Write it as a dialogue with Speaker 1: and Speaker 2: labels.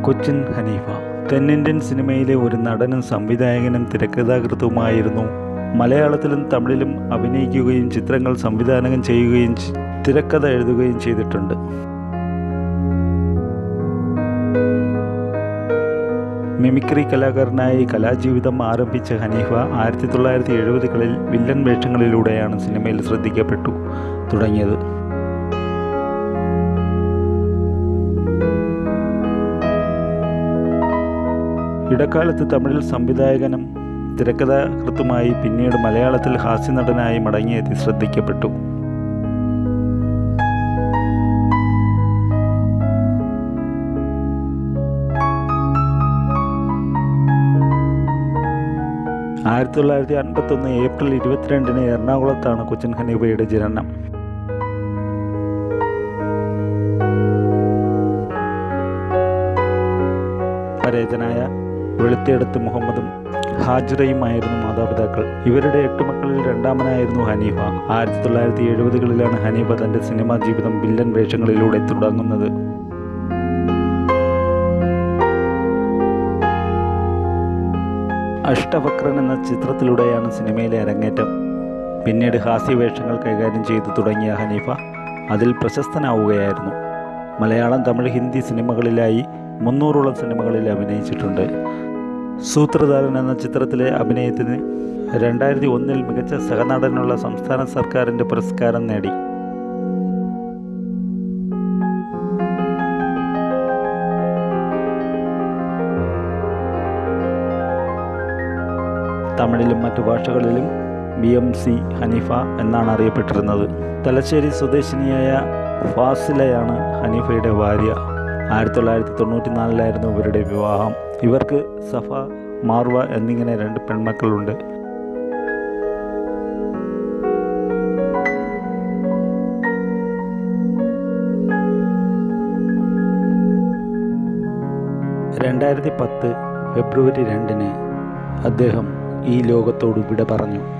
Speaker 1: കൊച്ചിൻ ഹനീഫ തെന്നിന്ത്യൻ സിനിമയിലെ ഒരു നടനും സംവിധായകനും തിരക്കഥാകൃത്തുമായിരുന്നു മലയാളത്തിലും തമിഴിലും അഭിനയിക്കുകയും ചിത്രങ്ങൾ സംവിധാനം ചെയ്യുകയും ചെ- തിരക്കഥ എഴുതുകയും ചെയ്തിട്ടുണ്ട് മിമിക്രി കലാകാരനായി കലാജീവിതം ആരംഭിച്ച ഹനീഫ ആയിരത്തി തൊള്ളായിരത്തി എഴുപതുകളിൽ വില്ലൻ വേഷങ്ങളിലൂടെയാണ് സിനിമയിൽ ശ്രദ്ധിക്കപ്പെട്ടു തുടങ്ങിയത് ഇടക്കാലത്ത് തമിഴിൽ സംവിധായകനും തിരക്കഥാകൃത്തുമായി പിന്നീട് മലയാളത്തിൽ ഹാസ്യനടനായി മടങ്ങിയെത്തി ശ്രദ്ധിക്കപ്പെട്ടു ആയിരത്തി തൊള്ളായിരത്തി അൻപത്തൊന്ന് ഏപ്രിൽ ഇരുപത്തിരണ്ടിന് എറണാകുളത്താണ് കൊച്ചിൻ ഹനീഫയുടെ ജനനം പരേതനായ വെളുത്തിയെടുത്ത് മുഹമ്മദും ഹാജിറയുമായിരുന്നു മാതാപിതാക്കൾ ഇവരുടെ എട്ട് മക്കളിൽ രണ്ടാമനായിരുന്നു ഹനീഫ ആയിരത്തി തൊള്ളായിരത്തി എഴുപതുകളിലാണ് ഹനീഫ തന്റെ സിനിമാ ജീവിതം വില്ലൻ വേഷങ്ങളിലൂടെ തുടങ്ങുന്നത് അഷ്ടവക്രൻ എന്ന ചിത്രത്തിലൂടെയാണ് സിനിമയിലെ അരങ്ങേറ്റം പിന്നീട് ഹാസ്യവേഷങ്ങൾ കൈകാര്യം ചെയ്തു തുടങ്ങിയ ഹനീഫ അതിൽ പ്രശസ്തനാവുകയായിരുന്നു മലയാളം തമിഴ് ഹിന്ദി സിനിമകളിലായി മുന്നൂറോളം സിനിമകളിൽ അഭിനയിച്ചിട്ടുണ്ട് സൂത്രധാരൻ എന്ന ചിത്രത്തിലെ അഭിനയത്തിന് രണ്ടായിരത്തി ഒന്നിൽ മികച്ച സഹനടനുള്ള സംസ്ഥാന സർക്കാരിൻ്റെ പുരസ്കാരം നേടി തമിഴിലും മറ്റു ഭാഷകളിലും ബി എം സി ഹനീഫ എന്നാണ് അറിയപ്പെട്ടിരുന്നത് തലശ്ശേരി സ്വദേശിനിയായ ഫാസിലയാണ് ഹനീഫയുടെ ഭാര്യ ആയിരത്തി തൊള്ളായിരത്തി തൊണ്ണൂറ്റി നാലിലായിരുന്നു ഇവരുടെ വിവാഹം ഇവർക്ക് സഫ മാർവ എന്നിങ്ങനെ രണ്ട് പെൺമക്കളുണ്ട് രണ്ടായിരത്തി പത്ത് ഫെബ്രുവരി രണ്ടിന് അദ്ദേഹം ഈ ലോകത്തോട് വിട പറഞ്ഞു